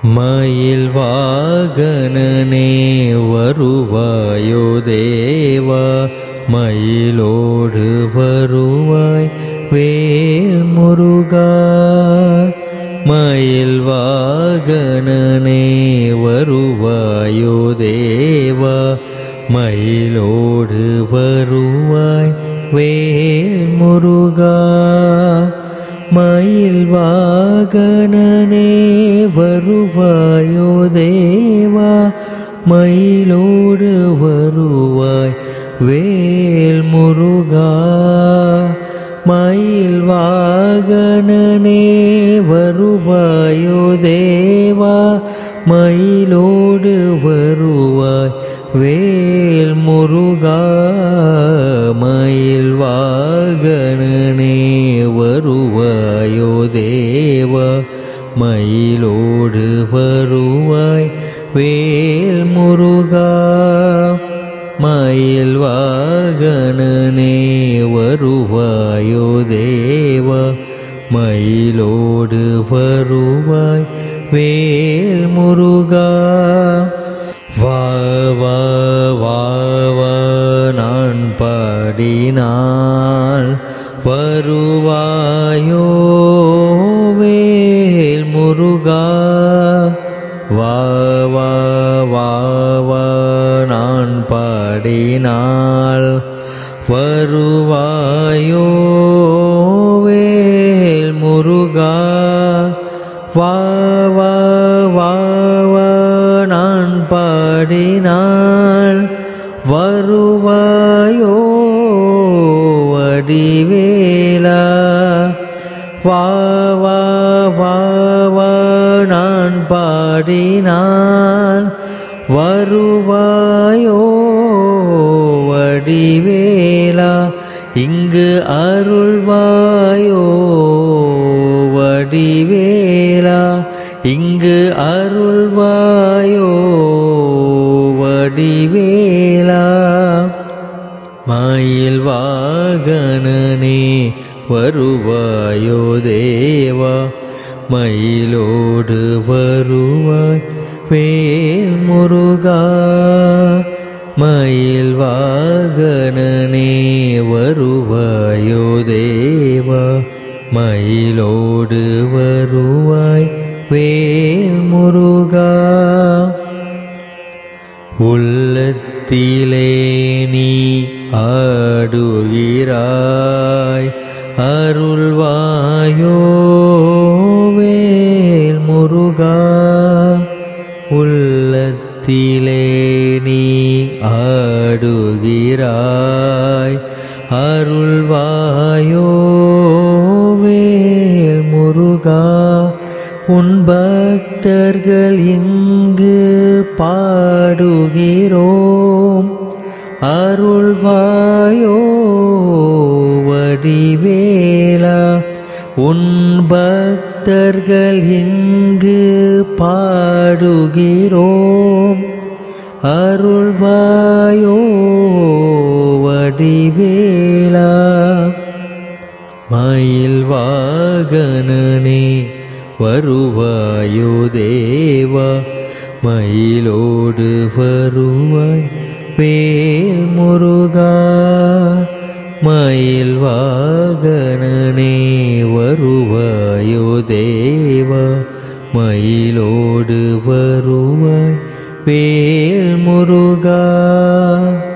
மயில் வாகனனே வருவாயோ தேவா மயிலோடு வருவாய் வேல் முருகா மயில் வாகனனே வருவாயோ தேவா மயிலோடு வருவாய் வேல் முருகா மயில் வாகனனே வருவாயோ தேவா மயிலோடு வருவாய் வேல் முருகா மயில் வாகனனே வருவாயோ தேவா மயிலோடு வருவாய் வேல் முருகா மயில் வாகனனே வருவாயோ தேவா மயிலோடு வருவாய் வேல் முருகா மயில் வாகனனே வருவாயோ தேவா மயிலோடு வருவாய் வேல் முருகா வா வா வா வா நான் பாடினால் வருவாயோ வேல் முருகா வா வா வா வா நான் பாடினால் வருவாயோ வேல் முருகா வா வா வா வா நான் பாடினால் வருவாயோ வடிவேலா வா வா வா வா நான் பாடினால் வருவாயோ வடிவேலா இங்கு அருள்வாயோ வடிவேலா இங்கு அருள்வாயோ வடிவேலா மயில் வாகனனே வருவாயோ தேவா மயிலோடு வருவாய் வேல் முருகா மயில் வாகனனே வருவாயோ தேவா மயிலோடு வருவாய் வேல் முருகா உள்ளத்திலே நீ ஆடுகிறாய் அருள்வாயோ வேல் முருகா உள்ளத்திலே நீ ஆடுகிறாய் அருள்வாயோ வேல் முருகா உன் பக்தர்கள் இங்கு பாடுகிறோம் அருள்வாயோ வடிவேலா உன் பக்தர்கள் இங்கு பாடுகிறோம் அருள்வாயோ வடிவேலா மயில் வாகனனே வருவாயோ தேவா மயிலோடு வருவாய் வேல் முருகா மயில் வாகனனே வருவாயோ தேவா மயிலோடு வருவாய் வேல் முருகா